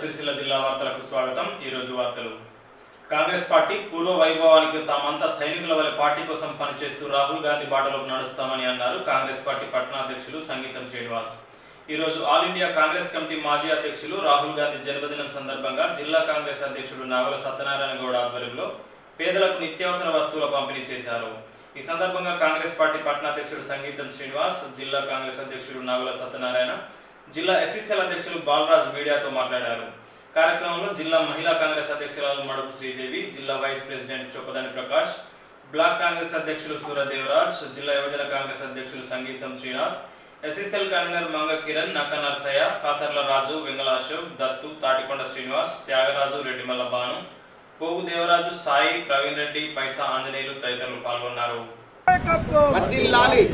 సిరిసిల్ల జిల్లా వార్తలకు స్వాగతం ఈ రోజు వార్తలు కాంగ్రెస్ పార్టీ పూర్వ వైభవానికి తామంతా సైనికుల వలె పార్టీ కోసం పనిచేస్తూ రాహుల్ గాంధీ బాటలోకి నడుస్తామని అన్నారు కాంగ్రెస్ పార్టీ పట్టణాధ్యక్షులు సంగీతం శ్రీనివాస్ ఈ రోజు ఆల్ ఇండియా కాంగ్రెస్ కమిటీ మాజీ అధ్యక్షులు రాహుల్ గాంధీ జన్మదినం సందర్భంగా జిల్లా కాంగ్రెస్ అధ్యక్షుడు నాగల సత్యనారాయణ గౌడ ఆధ్వర్యంలో పేదలకు నిత్యావసర వస్తువుల పంపిణీ చేశారు ఈ సందర్భంగా కాంగ్రెస్ పార్టీ పట్టణాధ్యక్షుడు సంగీతం శ్రీనివాస్ జిల్లా కాంగ్రెస్ అధ్యక్షుడు నాగుల సత్యనారాయణ జిల్లా ఎస్సీసీఎల్ అధ్యక్షులు బాలరాజ్ మీడియాతో మాట్లాడారు కార్యక్రమంలో జిల్లా మహిళా కాంగ్రెస్ అధ్యక్షురాలు మడుపు శ్రీదేవి జిల్లా వైస్ ప్రెసిడెంట్ చొప్పదని ప్రకాష్ బ్లాక్ కాంగ్రెస్ అధ్యక్షులు సూరదేవరాజ్ జిల్లా యువజన కాంగ్రెస్ అధ్యక్షులు సంగీతం శ్రీనాథ్ ఎస్ఎస్ఎల్ కన్వీనర్ మంగ కిరణ్ నక్క నర్సయ్య కాసర్ల రాజు వెంగళ అశోక్ దత్తు తాటికొండ శ్రీనివాస్ త్యాగరాజు రెడ్డిమల్ల బాను పోగు దేవరాజు సాయి ప్రవీణ్ రెడ్డి పైసా ఆంజనేయులు తదితరులు పాల్గొన్నారు వర్ధిల్లాలి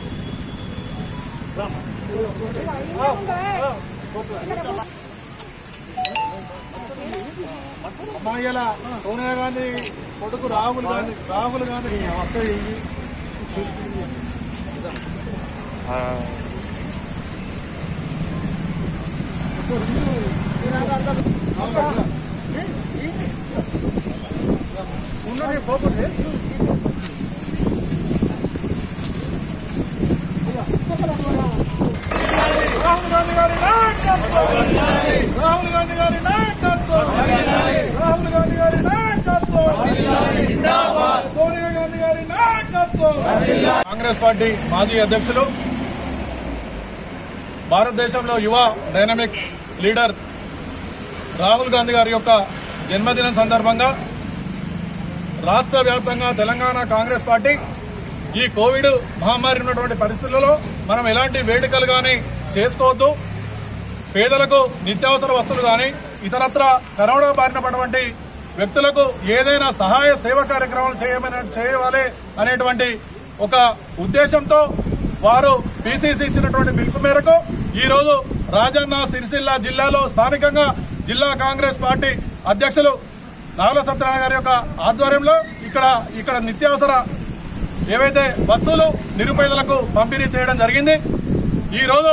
అమ్మాయిల సోనియా గాంధీ కొడుకు రాహుల్ గాంధీ రాహుల్ గాంధీ అక్క ఇది. ఉన్నది పోకుంటే రాహుల్ గాంధీ గారి నాయకత్వం రాహుల్ గాంధీ గారి నాయకత్వం రాహుల్ గాంధీ గారి నాయకత్వం సోనియా గాంధీ గారి నాయకత్వం కాంగ్రెస్ పార్టీ మాజీ అధ్యక్షులు భారతదేశంలో యువ డైనమిక్ లీడర్ రాహుల్ గాంధీ గారి యొక్క జన్మదినం సందర్భంగా రాష్ట్ర వ్యాప్తంగా తెలంగాణ కాంగ్రెస్ పార్టీ ఈ కోవిడ్ మహమ్మారి ఉన్నటువంటి పరిస్థితులలో మనం ఎలాంటి వేడుకలు కానీ చేసుకోవద్దు పేదలకు నిత్యావసర వస్తువులు కానీ ఇతరత్ర కరోనా బారిన పడినటువంటి వ్యక్తులకు ఏదైనా సహాయ సేవ కార్యక్రమాలు చేయమని చేయవాలి అనేటువంటి ఒక ఉద్దేశంతో వారు పీసీసీ ఇచ్చినటువంటి పిలుపు మేరకు ఈ రోజు రాజన్న సిరిసిల్ల జిల్లాలో స్థానికంగా జిల్లా కాంగ్రెస్ పార్టీ అధ్యక్షులు నాగుల సత్యనారాయణ గారి యొక్క ఆధ్వర్యంలో ఇక్కడ ఇక్కడ నిత్యావసర ఏవైతే వస్తువులు నిరుపేదలకు పంపిణీ చేయడం జరిగింది ఈ రోజు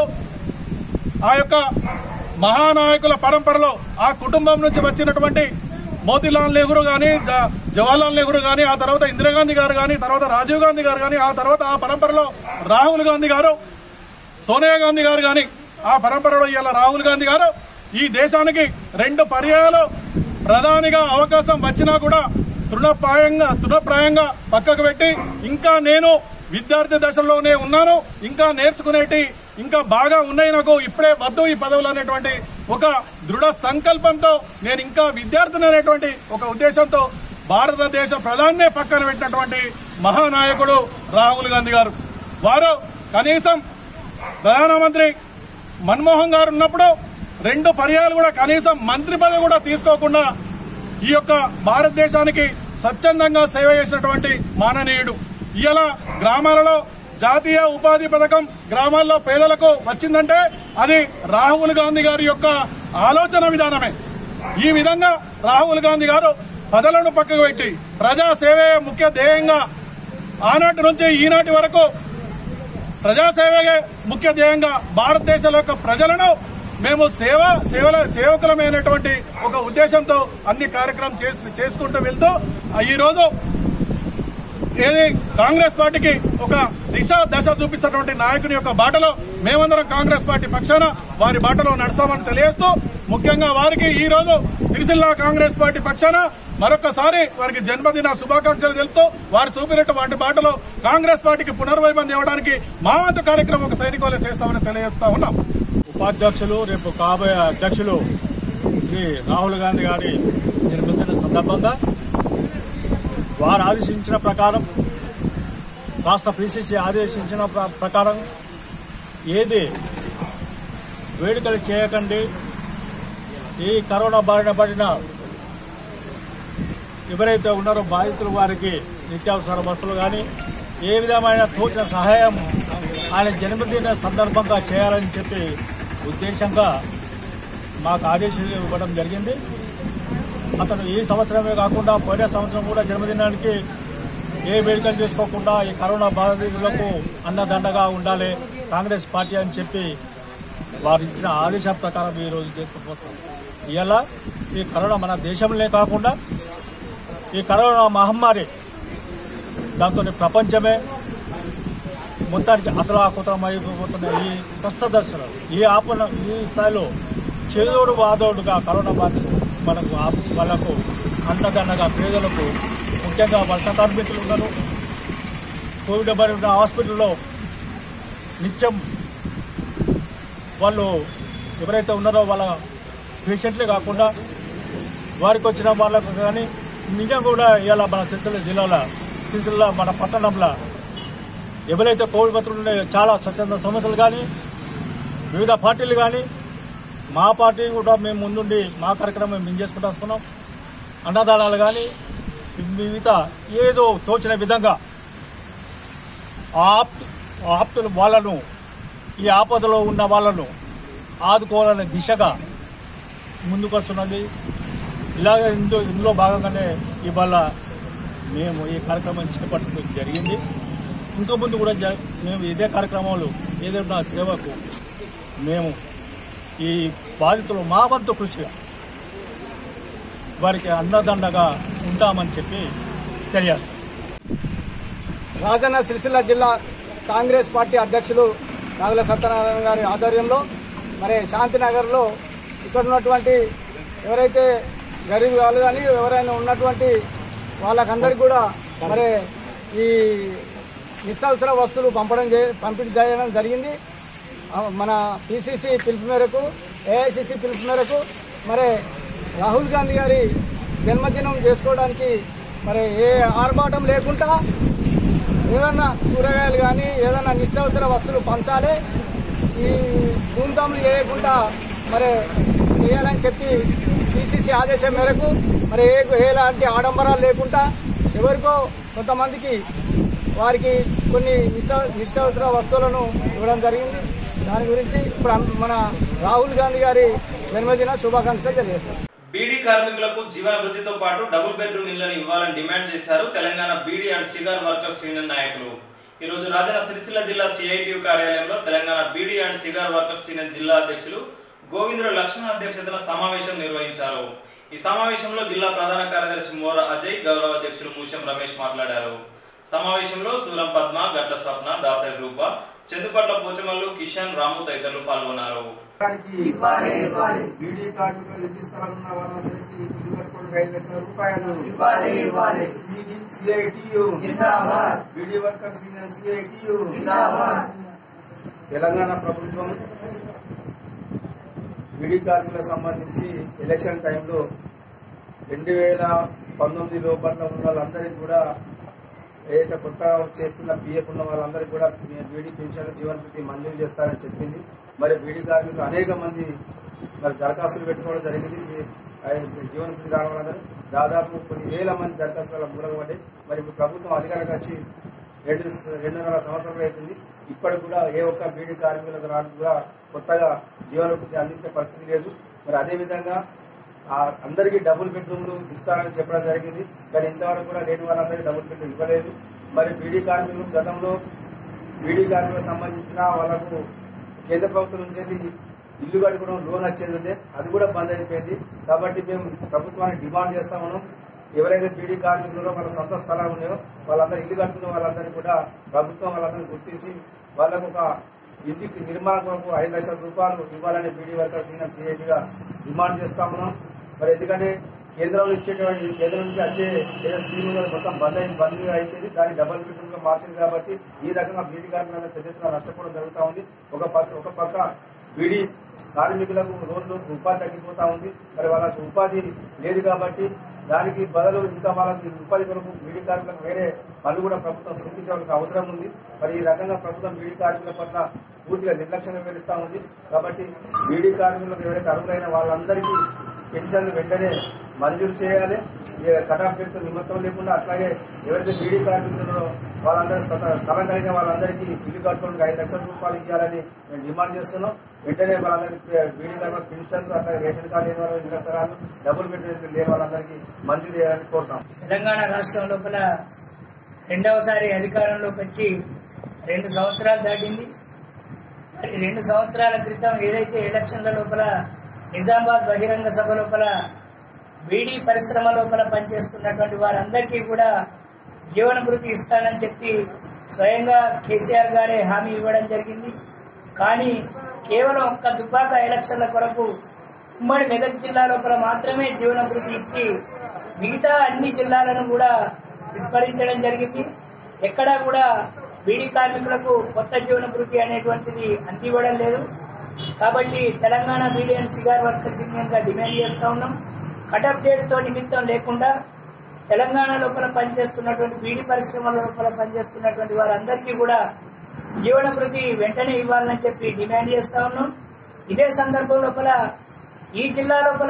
ఆ యొక్క మహానాయకుల పరంపరలో ఆ కుటుంబం నుంచి వచ్చినటువంటి మోతీలాల్ నెహ్రూ గాని జ- జవహర్లాల్ నెహ్రూ గాని ఆ తర్వాత ఇందిరాగాంధీ గారు గాని తర్వాత రాజీవ్ గాంధీ గారు గాని ఆ తర్వాత ఆ పరంపరలో రాహుల్ గాంధీ గారు సోనియా గాంధీ గారు గాని ఆ పరంపరలో ఇవాళ రాహుల్ గాంధీ గారు ఈ దేశానికి రెండు పర్యాయాలు ప్రధానిగా అవకాశం వచ్చినా కూడా తృణప్రాయంగా తృణప్రాయంగా పక్కకు పెట్టి ఇంకా నేను విద్యార్థి దశలోనే ఉన్నాను ఇంకా నేర్చుకునేటి ఇంకా బాగా ఉన్నాయి నాకు ఇప్పుడే వద్దు ఈ పదవులు అనేటువంటి ఒక దృఢ సంకల్పంతో నేను ఇంకా విద్యార్థిని అనేటువంటి ఒక ఉద్దేశంతో భారతదేశ ప్రధాన్నే పక్కన పెట్టినటువంటి మహానాయకుడు రాహుల్ గాంధీ గారు వారు కనీసం ప్రధానమంత్రి మన్మోహన్ గారు ఉన్నప్పుడు రెండు పర్యాలు కూడా కనీసం మంత్రి పదవి కూడా తీసుకోకుండా ఈ యొక్క భారతదేశానికి స్వచ్ఛందంగా సేవ చేసినటువంటి మాననీయుడు ఇవాళ గ్రామాలలో జాతీయ ఉపాధి పథకం గ్రామాల్లో పేదలకు వచ్చిందంటే అది రాహుల్ గాంధీ గారి యొక్క ఆలోచన విధానమే ఈ విధంగా రాహుల్ గాంధీ గారు పదలను పక్కకు పెట్టి ప్రజా సేవే ముఖ్య ధ్యేయంగా ఆనాటి నుంచి ఈనాటి వరకు ప్రజాసేవగే ముఖ్య ధ్యేయంగా భారతదేశంలో యొక్క ప్రజలను మేము సేవ సేవల సేవకులమైనటువంటి ఒక ఉద్దేశంతో అన్ని కార్యక్రమం చేసు- చేసుకుంటూ వెళ్తూ ఆ ఈ రోజు ఏది కాంగ్రెస్ పార్టీకి ఒక దిశ దశ చూపిస్తున్నటువంటి నాయకుని యొక్క బాటలో మేమందరం కాంగ్రెస్ పార్టీ పక్షాన వారి బాటలో నడుస్తామని తెలియజేస్తూ ముఖ్యంగా వారికి ఈ రోజు సిరిసిల్ల కాంగ్రెస్ పార్టీ పక్షాన మరొకసారి వారికి జన్మదిన శుభాకాంక్షలు తెలుపుతూ వారు చూపినటువంటి బాటలో కాంగ్రెస్ పార్టీకి పునర్వైభవం ఇవ్వడానికి మా వంతు కార్యక్రమం ఒక సైనికులు చేస్తామని తెలియజేస్తా ఉన్నాం ఉపాధ్యక్షులు రేపు కాబోయే అధ్యక్షులు శ్రీ రాహుల్ గాంధీ గారి జన్మదిన సందర్భంగా వారు ఆదేశించిన ప్రకారం రాష్ట్ర పిసిసి ఆదేశించిన ప్ర- ప్రకారం ఏది వేడుకలు చేయకండి ఈ కరోనా బారిన పడిన ఎవరైతే ఉన్నారో బాధితులు వారికి నిత్యావసర వస్తువులు కానీ ఏ విధమైన తోచిన సహాయం ఆయన జన్మదిన సందర్భంగా చేయాలని చెప్పి ఉద్దేశంగా మాకు ఆదేశాలు ఇవ్వడం జరిగింది అతను ఈ సంవత్సరమే కాకుండా పోయిన సంవత్సరం కూడా జన్మదినానికి ఏ వేడుకలు చేసుకోకుండా ఈ కరోనా బాధితులకు అన్నదండగా ఉండాలి కాంగ్రెస్ పార్టీ అని చెప్పి వారు ఇచ్చిన ఆదేశాల ప్రకారం ఈ రోజు చేసుకుంటున్నాం ఇలా ఈ కరోనా మన దేశంలో కాకుండా ఈ కరోనా మహమ్మారి దాంతో ప్రపంచమే మొత్తానికి అతలాకుతలం అయిపోతున్న ఈ కష్ట దర్శనం ఈ ఆపణ ఈ స్థాయిలో చేదోడు వాదోడుగా కరోనా బాధ మనకు ఆ- వాళ్ళకు అండదండగా పేదలకు ముఖ్యంగా వలస కార్మికులు ఉన్నారు కోవిడ్ బారిన హాస్పిటల్లో నిత్యం వాళ్ళు ఎవరైతే ఉన్నారో వాళ్ళ పేషెంట్లే కాకుండా వారికి వచ్చిన వాళ్ళకు కానీ నిజం కూడా ఇవాళ మన సిరిసిల్ల జిల్లాలో సిరిసిల్ల మన పట్టణంలో ఎవరైతే కోవిడ్ పత్రులు ఉన్నాయో చాలా స్వచ్ఛంద సంస్థలు కానీ వివిధ పార్టీలు కానీ మా పార్టీ కూడా మేము ముందుండి మా కార్యక్రమం మేము చేసుకుంటూ వస్తున్నాం అన్నదానాలు కానీ వివిధ ఏదో తోచిన విధంగా ఆప్ ఆప్తులు వాళ్ళను ఈ ఆపదలో ఉన్న వాళ్ళను ఆదుకోవాలనే దిశగా ముందుకు వస్తున్నది ఇలాగ ఇందులో ఇందులో భాగంగానే ఇవాళ మేము ఈ కార్యక్రమం చేపట్టడం జరిగింది ఇంకా ముందు కూడా జ- మేము ఇదే కార్యక్రమంలో ఏదైనా సేవకు మేము ఈ బాధితులు మా వంతు కృషిగా వారికి అండదండగా ఉంటామని చెప్పి తెలియజేస్తాం రాజన్న సిరిసిల్ల జిల్లా కాంగ్రెస్ పార్టీ అధ్యక్షులు నాగుల సత్యనారాయణ గారి ఆధ్వర్యంలో మరి శాంతినగర్లో ఇక్కడ ఉన్నటువంటి ఎవరైతే గరీబ్ వాళ్ళు కానీ ఎవరైనా ఉన్నటువంటి వాళ్ళకందరికీ కూడా మరి ఈ నిత్యావసర వస్తువులు పంపడం చే పంపిణీ చేయడం జరిగింది ఆ, మన పిసిసి పిలుపు మేరకు ఏఐసిసి పిలుపు మేరకు మరి రాహుల్ గాంధీ గారి జన్మదినం చేసుకోవడానికి మరి ఏ ఆర్భాటం లేకుండా ఏదన్నా కూరగాయలు కానీ ఏదన్నా నిత్యావసర వస్తువులు పంచాలి ఈ ధూమ్ధాములు చేయకుండా మరి చేయాలని చెప్పి పిసిసి ఆదేశం మేరకు మరి ఏ ఎలాంటి ఆడంబరాలు లేకుండా ఎవరికో కొంతమందికి వారికి కొన్ని నిత్య నిత్యావసర వస్తువులను ఇవ్వడం జరిగింది దాని గురించి ఇప్పుడు అం- మన రాహుల్ గాంధీ గారి జన్మదిన శుభాకాంక్షలు తెలియజేస్తాం బీడీ కార్మికులకు జీవన వృద్ధితో పాటు డబుల్ బెడ్రూమ్ ఇళ్లను ఇవ్వాలని డిమాండ్ చేశారు Telangana beedi and cigar workers union నాయకులు ఈ రోజు రాజన్న సిరిసిల్ల జిల్లా సిఐటియు కార్యాలయంలో Telangana beedi and cigar workers union జిల్లా అధ్యక్షులు గోవిందుల లక్ష్మణ్ అధ్యక్షతన సమావేశం నిర్వహించారు ఈ సమావేశంలో జిల్లా ప్రధాన కార్యదర్శి మోర అజయ్ గౌరవ అధ్యక్షులు మూషం రమేష్ మాట్లాడారు సమావేశంలో సూరం పద్మ గట్ల స్వప్న దాసరి రూప చందుపట్ల పోచమల్లు కిషన్ రాము తదితరులు పాల్గొన్నారు బీడీ కార్మికులు ఇంటి స్థలం ఉన్న వాళ్ళందరికీ ఇల్లు కట్టుకోవడానికి ఐదు లక్షల రూపాయలు ఇవ్వాలి, ఇవ్వాలి. సిఐటియు జిందాబాద్. బీడీ వర్కర్స్ యూనియన్ సిఐటియు జిందాబాద్. తెలంగాణ ప్రభుత్వం బీడీ కార్మికులకు సంబంధించి ఎలక్షన్ టైంలో రెండు వేల పంతొమ్మిది లోపల ఉన్న వాళ్ళందరికీ కూడా ఏదైతే కొత్తగా చేస్తున్న పిఎఫ్ ఉన్న వాళ్ళందరికీ కూడా బీడీ పెన్షన్ జీవన భృతి మంజూరు చేస్తారని చెప్పింది మరి బీడీ కార్మికులు అనేక మంది మరి దరఖాస్తులు పెట్టుకోవడం జరిగింది ఈ- ఆ జీవన భృతి రావడం వల్ల దాదాపు కొన్ని వేల మంది దరఖాస్తుల మూలంగా పడ్డాయి మరి ఇప్పుడు ప్రభుత్వం అధికారంగా వచ్చి రెండు రెండున్నర సంవత్సరాలు అవుతుంది ఇప్పటికి కూడా ఏ ఒక్క బీడీ కార్మికులకు రావడం కూడా కొత్తగా జీవన భృతి అందించే పరిస్థితి లేదు మరి అదేవిధంగా ఆ అందరికీ డబుల్ బెడ్రూమ్లు ఇస్తారని చెప్పడం జరిగింది కానీ ఇంతవరకు కూడా లేని వాళ్ళందరికీ డబుల్ బెడ్రూమ్ ఇవ్వలేదు మరి బీడీ కార్మికులు గతంలో బీడీ కార్మికులకు సంబంధించిన వాళ్ళకు కేంద్ర ప్రభుత్వం నుంచి వెళ్ళి ఇల్లు కట్టుకోవడం లోన్ వచ్చేది ఉండే అది కూడా బంద్ అయిపోయింది కాబట్టి మేము ప్రభుత్వాన్ని డిమాండ్ చేస్తా ఉన్నాం ఎవరైతే బీడీ కార్మికులు వాళ్ళ సొంత స్థలాలు ఉన్నాయో వాళ్ళందరూ ఇల్లు కట్టుకున్న వాళ్ళందరినీ కూడా ప్రభుత్వం వాళ్ళందరినీ గుర్తించి వాళ్ళకు ఒక ఇంటికి నిర్మాణం కొరకు ఐదు లక్షల రూపాయలు ఇవ్వాలని బీడీ వర్కర్స్ యూనియన్ సిఐటిగా డిమాండ్ చేస్తా ఉన్నాం మరి ఎందుకంటే కేంద్రంలో ఇచ్చేటువంటి కేంద్రం నుంచి వచ్చే ఏదో స్కీమ్ ఉన్నది మొత్తం బంద్ అయింది బంద్ అయిపోయింది దాన్ని డబల్ బెడ్రూమ్ గా మార్చింది కాబట్టి ఈ రకంగా బీడీ కార్మికులందరూ పెద్ద ఎత్తున నష్టపోవడం జరుగుతూ ఉంది ఒక పక్క ఒక పక్క బీడీ కార్మికులకు రోజు రోజు ఉపాధి తగ్గిపోతా ఉంది మరి వాళ్ళకి ఉపాధి లేదు కాబట్టి దానికి బదులు ఇంకా వాళ్ళకి ఉపాధి కొరకు బీడీ కార్మికులకు వేరే పనులు కూడా ప్రభుత్వం సూచించవలసిన అవసరం ఉంది మరి ఈ రకంగా ప్రభుత్వం బీడీ కార్మికుల పట్ల పూర్తిగా నిర్లక్ష్యంగా వ్యవహరిస్తూ ఉంది కాబట్టి బీడీ కార్మికులకు ఎవరైతే అర్హులైన వాళ్ళందరికీ పెన్షన్లు వెంటనే మంజూరు చేయాలి ఈ కటాఫ్ పేరుతో నిమిత్తం లేకుండా అట్లాగే ఎవరైతే బీడీ కార్మికులు వాళ్ళందరూ స్థల- స్థలం కలిగిన వాళ్ళందరికీ ఇల్లు కట్టుకోవడానికి ఐదు లక్షల రూపాయలు ఇవ్వాలని మేము డిమాండ్ చేస్తున్నాం వెంటనే వాళ్ళందరికీ బీడీ కార్మికులు పెన్షన్లు అట్లాగే రేషన్ కార్డు లేని వాళ్ళు ఇళ్ల స్థలాలు డబుల్ బెడ్రూమ్ లేని వాళ్ళందరికీ మంజూరు చేయాలని కోరుతాం తెలంగాణ రాష్ట్రం లోపల రెండవసారి అధికారంలోకి వచ్చి రెండు సంవత్సరాలు దాటింది మరి రెండు సంవత్సరాల క్రితం ఏదైతే ఎలక్షన్ల లోపల నిజామాబాద్ బహిరంగ సభ లోపల బీడీ పరిశ్రమ లోపల పనిచేస్తున్నటువంటి వారందరికీ కూడా జీవన భృతి ఇస్తానని చెప్పి స్వయంగా కేసీఆర్ గారే హామీ ఇవ్వడం జరిగింది కానీ కేవలం ఒక్క దుబ్బాక ఎలక్షన్ల కొరకు ఉమ్మడి మెదక్ జిల్లా లోపల మాత్రమే జీవన భృతి ఇచ్చి మిగతా అన్ని జిల్లాలను కూడా విస్మరించడం జరిగింది ఎక్కడా కూడా బీడీ కార్మికులకు కొత్త జీవన భృతి అనేటువంటిది అందివ్వడం లేదు కాబట్టి Telangana beedi and cigar workers union గా డిమాండ్ చేస్తా ఉన్నాం కటప్ డేట్ తో నిమిత్తం లేకుండా తెలంగాణ లోపల పనిచేస్తున్నటువంటి బీడీ పరిశ్రమల లోపల పనిచేస్తున్నటువంటి వారందరికీ కూడా జీవన భృతి వెంటనే ఇవ్వాలని చెప్పి డిమాండ్ చేస్తా ఉన్నాం ఇదే సందర్భం లోపల ఈ జిల్లా లోపల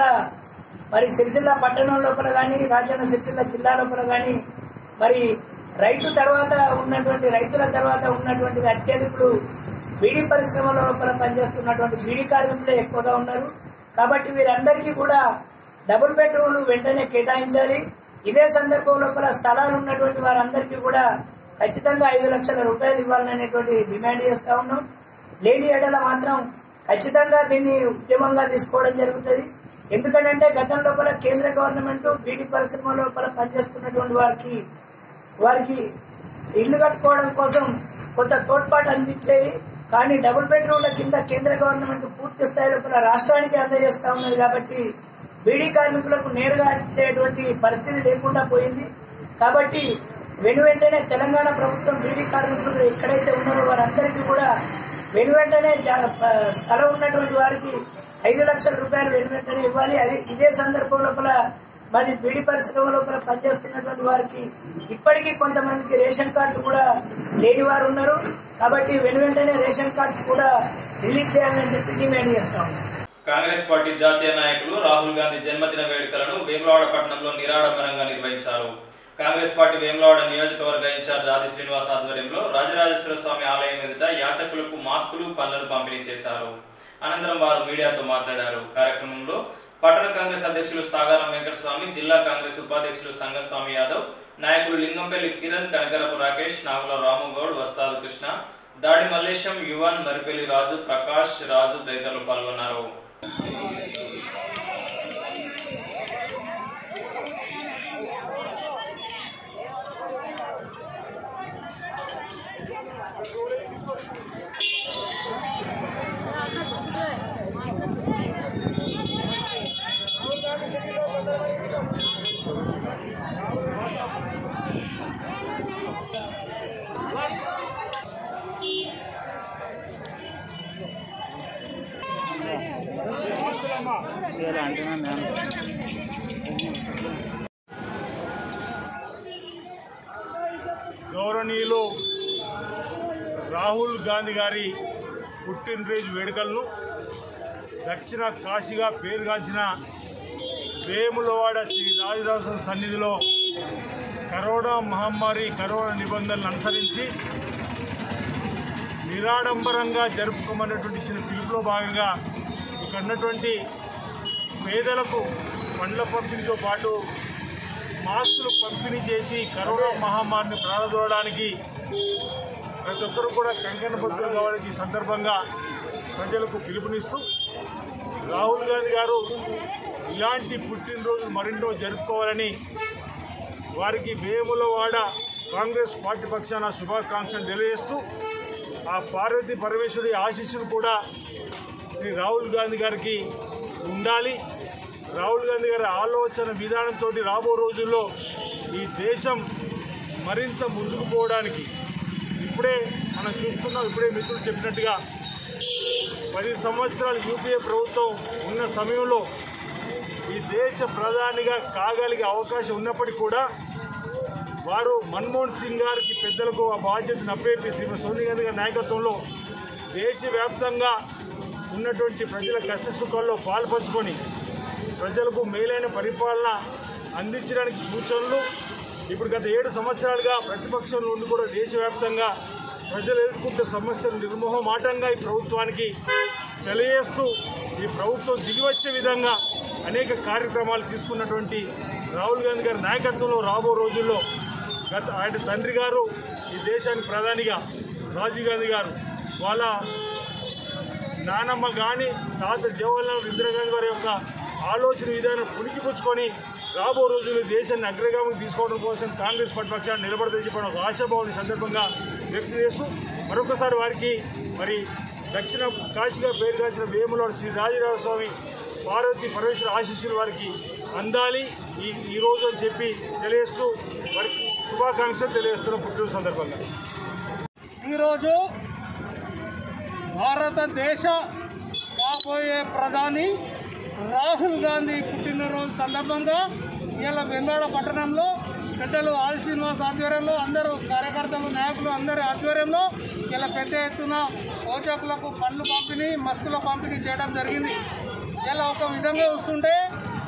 మరి సిరిసిల్ల పట్టణం లోపల కానీ రాజన్న సిరిసిల్ల జిల్లా లోపల కానీ మరి రైతు తర్వాత ఉన్నటువంటి రైతుల తర్వాత ఉన్నటువంటి అత్యధికులు బీడీ పరిశ్రమల లోపల పనిచేస్తున్నటువంటి బీడీ కార్మికులే ఎక్కువగా ఉన్నారు కాబట్టి వీరందరికీ కూడా డబుల్ బెడ్రూమ్లు వెంటనే కేటాయించాలి ఇదే సందర్భం లోపల స్థలాలు ఉన్నటువంటి వారందరికీ కూడా ఖచ్చితంగా ఐదు లక్షల రూపాయలు ఇవ్వాలనేటువంటి డిమాండ్ చేస్తా ఉన్నాం లేని ఎడల మాత్రం ఖచ్చితంగా దీన్ని ఉద్యమంగా తీసుకోవడం జరుగుతుంది ఎందుకంటే గతం లోపల కేంద్ర గవర్నమెంట్ బీడీ పరిశ్రమ లోపల పనిచేస్తున్నటువంటి వారికి వారికి ఇల్లు కట్టుకోవడం కోసం కొంత తోడ్పాటు అందించేది కానీ డబుల్ బెడ్రూమ్ల కింద కేంద్ర గవర్నమెంట్ పూర్తి స్థాయి లోపల రాష్ట్రానికి అందజేస్తా ఉన్నది కాబట్టి బీడీ కార్మికులకు నేరుగా ఇచ్చేటువంటి పరిస్థితి లేకుండా పోయింది కాబట్టి వెను వెంటనే తెలంగాణ ప్రభుత్వం బీడీ కార్మికులు ఎక్కడైతే ఉన్నారో వారందరికీ కూడా వెను వెంటనే జా- ప- స్థలం ఉన్నటువంటి వారికి ఐదు లక్షల రూపాయలు వెను వెంటనే ఇవ్వాలి అది ఇదే సందర్భం లోపల మరి బీడీ పరిశ్రమ లోపల పనిచేస్తున్నటువంటి వారికి ఇప్పటికీ కొంతమందికి రేషన్ కార్డు కూడా లేని వారు ఉన్నారు కాబట్టి వెను వెంటనే రేషన్ కార్డ్స్ కూడా రిలీజ్ చేయాలని చెప్పి డిమాండ్ చేస్తా ఉన్నాం కాంగ్రెస్ పార్టీ జాతీయ నాయకులు రాహుల్ గాంధీ జన్మదిన వేడుకలను వేములవాడ పట్టణంలో నిరాడంబరంగా నిర్వహించారు కాంగ్రెస్ పార్టీ వేములవాడ నియోజకవర్గ ఇన్ఛార్జ్ ఆది శ్రీనివాస్ ఆధ్వర్యంలో రాజరాజేశ్వర స్వామి ఆలయం ఎదుట యాచకులకు మాస్కులు పనులను పంపిణీ చేశారు అనంతరం వారు మీడియాతో మాట్లాడారు కార్యక్రమంలో పట్టణ కాంగ్రెస్ అధ్యక్షులు సాగారం వెంకటస్వామి జిల్లా కాంగ్రెస్ ఉపాధ్యక్షులు సంగస్వామి యాదవ్ నాయకులు లింగంపల్లి కిరణ్ కనకరపు రాకేష్ నాగుల రాముగౌడ్ వస్తాదు కృష్ణ దాడి మల్లేశం యువన్ మరిపల్లి రాజు ప్రకాష్ రాజు తదితరులు పాల్గొన్నారు గౌరవనీయులు రాహుల్ గాంధీ గారి పుట్టినరోజు వేడుకలను దక్షిణ కాశీగా పేరుగాంచిన వేములవాడ శ్రీ రాజరాజం సన్నిధిలో కరోనా మహమ్మారి కరోనా నిబంధనలు అనుసరించి నిరాడంబరంగా జరుపుకోమన్నటువంటి ఇచ్చిన పిలుపులో భాగంగా ఇక్కడ ఉన్నటువంటి పేదలకు పండ్ల పంపిణీతో పాటు మాస్కులు పంపిణీ చేసి కరోనా మహమ్మారిని ప్రారంభించడానికి ప్రతి ఒక్కరు కూడా కంకణ బద్దులు కావడానికి ఈ సందర్భంగా ప్రజలకు పిలుపునిస్తూ రాహుల్ గాంధీ గారు ఇలాంటి పుట్టినరోజు మరెన్నో జరుపుకోవాలని వారికి వేములవాడ కాంగ్రెస్ పార్టీ పక్షాన శుభాకాంక్షలు తెలియజేస్తూ ఆ పార్వతీ పరమేశ్వరి ఆశీస్సులు కూడా శ్రీ రాహుల్ గాంధీ గారికి ఉండాలి రాహుల్ గాంధీ గారి ఆలోచన విధానంతో రాబో రోజుల్లో ఈ దేశం మరింత ముందుకు పోవడానికి ఇప్పుడే మనం చూస్తున్నాం ఇప్పుడే మిత్రులు చెప్పినట్టుగా పది సంవత్సరాలు యూపీఏ ప్రభుత్వం ఉన్న సమయంలో ఈ దేశ ప్రధానిగా కాగలిగే అవకాశం ఉన్నప్పటికీ కూడా వారు మన్మోహన్ సింగ్ గారికి పెద్దలకు ఆ బాధ్యతను అప్పేపి శ్రీమతి సోనియా గాంధీ గారి నాయకత్వంలో దేశవ్యాప్తంగా ఉన్నటువంటి ప్రజల కష్ట సుఖాల్లో పాల్పంచుకొని ప్రజలకు మేలైన పరిపాలన అందించడానికి సూచనలు ఇప్పుడు గత ఏడు సంవత్సరాలుగా ప్రతిపక్షంలో ఉండి కూడా దేశవ్యాప్తంగా ప్రజలు ఎదుర్కొంటున్న సమస్యలు నిర్మోహమాటంగా ఈ ప్రభుత్వానికి తెలియజేస్తూ ఈ ప్రభుత్వం దిగివచ్చే విధంగా అనేక కార్యక్రమాలు తీసుకున్నటువంటి రాహుల్ గాంధీ గారి నాయకత్వంలో రాబో రోజుల్లో గత ఆయన తండ్రి గారు ఈ దేశానికి ప్రధానిగా రాజీవ్ గాంధీ గారు వాళ్ళ నానమ్మ కానీ తాత జవహర్లాల్ ఇందిరాగాంధీ గారి యొక్క ఆలోచన విధానం పుణికిపుచ్చుకొని రాబో రోజుల్లో దేశాన్ని అగ్రగామికి తీసుకోవడం కోసం కాంగ్రెస్ పార్టీ పక్షాన్ని నిలబడదని చెప్పిన ఒక ఆశాభావం ఈ సందర్భంగా వ్యక్తం చేస్తూ మరొకసారి వారికి మరి దక్షిణ కాశీగా పేరుగాంచిన వేములవాడ శ్రీ రాజరాజ స్వామి పార్వతి పరమేశ్వర ఆశీస్సులు వారికి అందాలి ఈ ఈ రోజు అని చెప్పి తెలియజేస్తూ వారికి శుభాకాంక్షలు తెలియజేస్తున్న పుట్టిన సందర్భంగా ఈరోజు భారతదేశ కాబోయే ప్రధాని రాహుల్ గాంధీ పుట్టినరోజు సందర్భంగా ఇవాళ వెంగాడ పట్టణంలో పెద్దలు ఆది శ్రీనివాస్ ఆధ్వర్యంలో అందరూ కార్యకర్తలు నాయకులు అందరి ఆధ్వర్యంలో ఇలా పెద్ద ఎత్తున ఓచకులకు పండ్లు పంపిణీ మస్కుల పంపిణీ చేయడం జరిగింది ఇలా ఒక విధంగా చూస్తుంటే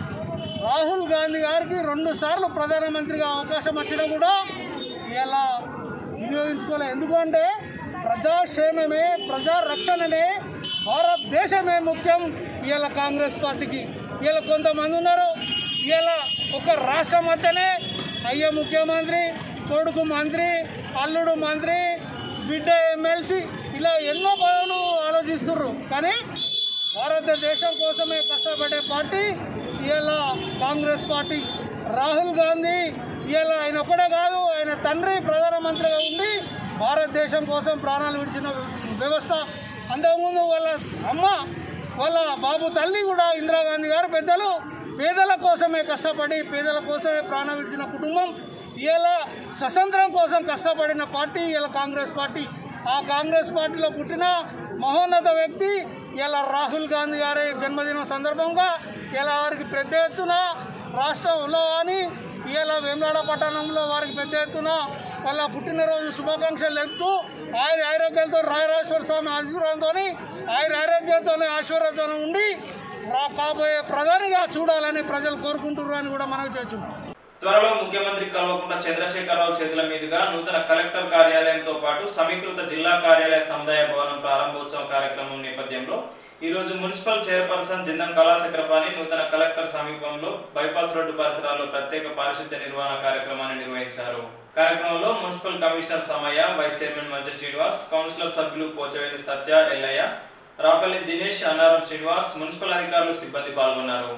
రాహుల్ గాంధీ గారికి రెండు సార్లు ప్రధానమంత్రిగా అవకాశం వచ్చినా కూడా ఇలా వినియోగించుకోలేదు ఎందుకంటే ప్రజాక్షేమమే ప్రజా రక్షణనే భారతదేశమే ముఖ్యం ఇవాళ కాంగ్రెస్ పార్టీకి ఇవాళ కొంతమంది ఉన్నారు ఇవాళ ఒక రాష్ట్రం మధ్యనే అయ్య ముఖ్యమంత్రి కొడుకు మంత్రి అల్లుడు మంత్రి బిడ్డ ఎమ్మెల్సీ ఇలా ఎన్నో పదవులు ఆలోచిస్తున్నారు కానీ భారతదేశం కోసమే కష్టపడే పార్టీ ఇవాళ కాంగ్రెస్ పార్టీ రాహుల్ గాంధీ ఇవాళ ఆయన ఒక్కడే కాదు ఆయన తండ్రి ప్రధానమంత్రిగా ఉండి భారతదేశం కోసం ప్రాణాలు విడిచిన వ్యవస్థ అంతకుముందు వాళ్ళ అమ్మ వాళ్ళ బాబు తల్లి కూడా ఇందిరాగాంధీ గారు పెద్దలు పేదల కోసమే కష్టపడి పేదల కోసమే ప్రాణం విడిచిన కుటుంబం ఇలా స్వతంత్రం కోసం కష్టపడిన పార్టీ ఇలా కాంగ్రెస్ పార్టీ ఆ కాంగ్రెస్ పార్టీలో పుట్టిన మహోన్నత వ్యక్తి ఇలా రాహుల్ గాంధీ గారి జన్మదినం సందర్భంగా ఇలా వారికి పెద్ద ఎత్తున రాష్ట్రంలో కానీ ఇలా వేమనాడ పట్టణంలో వారికి పెద్ద ఎత్తున వాళ్ళ పుట్టినరోజు శుభాకాంక్షలు తెలుపుతూ ఆయుర ఆరోగ్యాలతో రాయరాజేశ్వర స్వామి ఆశీర్వాదంతో ఆయుర ఆరోగ్యంతో ఆశీర్వాదంతో ఉండి రా కాబోయే ప్రధానిగా చూడాలని ప్రజలు కోరుకుంటున్నారు అని కూడా మనం చేయొచ్చు త్వరలో ముఖ్యమంత్రి కల్వకుంట్ల చంద్రశేఖరరావు చేతుల మీదుగా నూతన కలెక్టర్ కార్యాలయంతో పాటు సమీకృత జిల్లా కార్యాలయ సముదాయ భవనం ప్రారంభోత్సవ కార్యక్రమం నేపథ్యంలో ఈ రోజు మున్సిపల్ చైర్పర్సన్ జిందం కళాచక్రపాణి నూతన కలెక్టర్ సమీపంలో బైపాస్ రోడ్డు పరిసరాల్లో ప్రత్యేక పారిశుద్ధ్య నిర్వహణ కార్యక్రమాన్ని నిర్వహించారు కార్యక్రమంలో municipal commissioner Samaiah vice chairman Mancha Srinivas councillor సభ్యులు పోచవేలి సత్య ఎల్లయ్య రాపల్లి దినేష్ అన్నారం శ్రీనివాస్ మున్సిపల్ అధికారులు సిబ్బంది పాల్గొన్నారు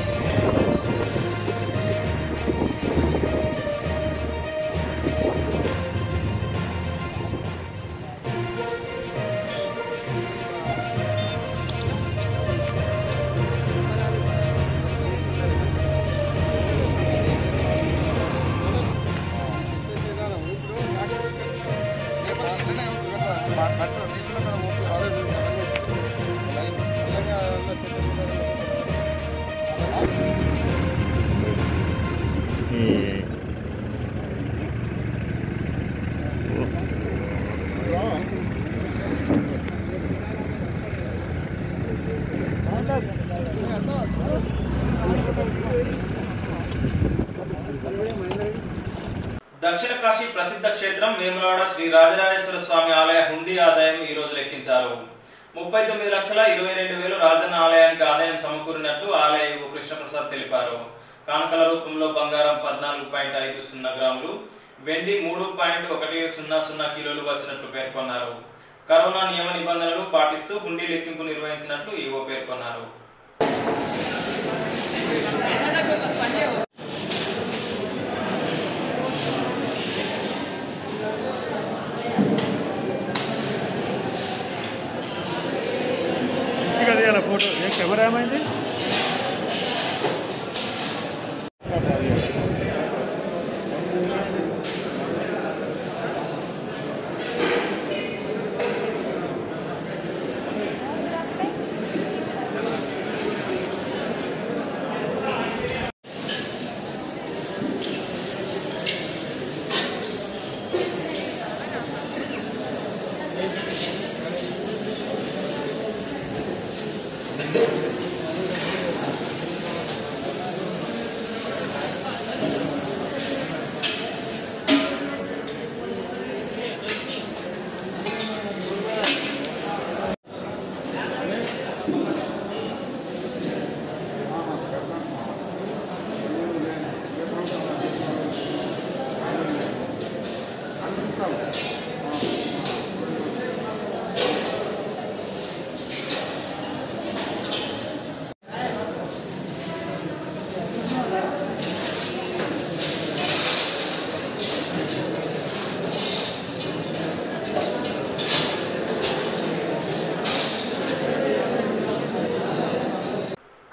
దక్షిణ కాశీ ప్రసిద్ధ క్షేత్రం వేములవాడ శ్రీ రాజరాజేశ్వర స్వామి ఆలయ హుండీ ఆదాయం ఈ రోజు లెక్కించారు ముప్పై తొమ్మిది లక్షల ఇరవై రెండు వేలు రాజన్న ఆలయానికి ఆదాయం సమకూరినట్లు ఆలయ ఈవో కృష్ణప్రసాద్ తెలిపారు కానుకల రూపంలో బంగారం పద్నాలుగు పాయింట్ ఐదు సున్నా గ్రాములు వెండి మూడు పాయింట్ ఒకటి సున్నా సున్నా కిలోలు వచ్చినట్లు పేర్కొన్నారు కరోనా నియమ నిబంధనలు పాటిస్తూ హుండీ లెక్కింపు నిర్వహించినట్లు ఈవో పేర్కొన్నారు కదా ఫోటో కెమెరా ఏమైంది ¡Vamos!